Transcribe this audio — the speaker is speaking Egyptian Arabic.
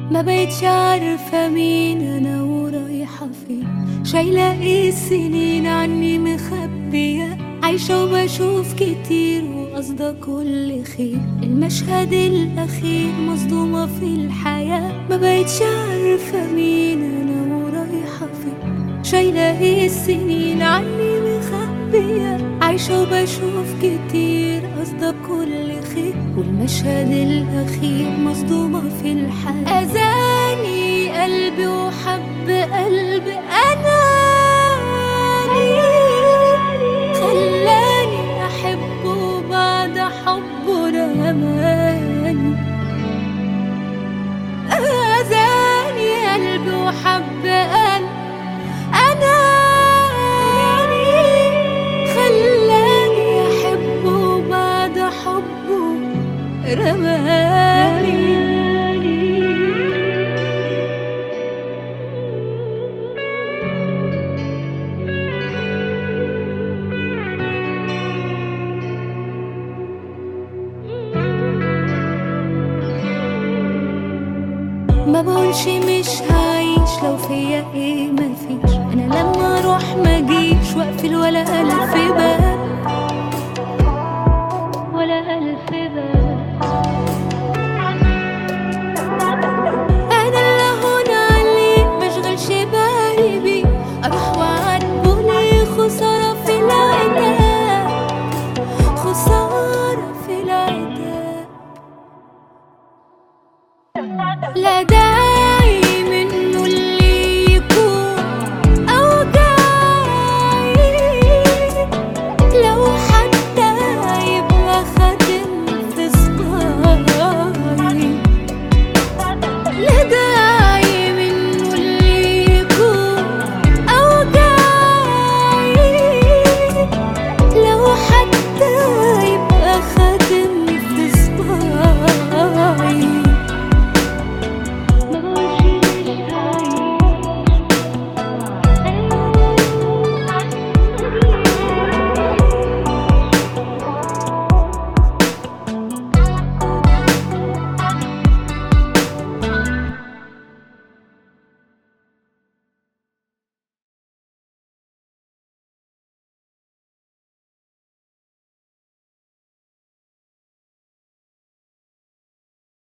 ما بقتش عارفة مين أنا ورايحة فين شايلة إيه السنين عني مخبية عايشة وبشوف كتير وقصده كل خير المشهد الأخير مصدومة في الحياة ما بقتش عارفة مين أنا ورايحة فين شايلة إيه السنين عني مخبية عايشة وبشوف كتير قصده كل خير والمشهد الأخير مصدومة في الحياة أذاني قلبي وحب قلبي أناني خلاني أحبه بعد حبه رماني أذاني قلبي وحب قلبي أناني خلاني أحبه بعد حبه رماني ما بقولش مش هعيش لو فيا ايه مفيش انا لما اروح ما اجيش واقفل ولا الف باب ولا الف باب انا اللي هون عليه مشغلش بالي بيه اروح وعاتبه ليه خساره في العتاب خساره في العتاب لا ده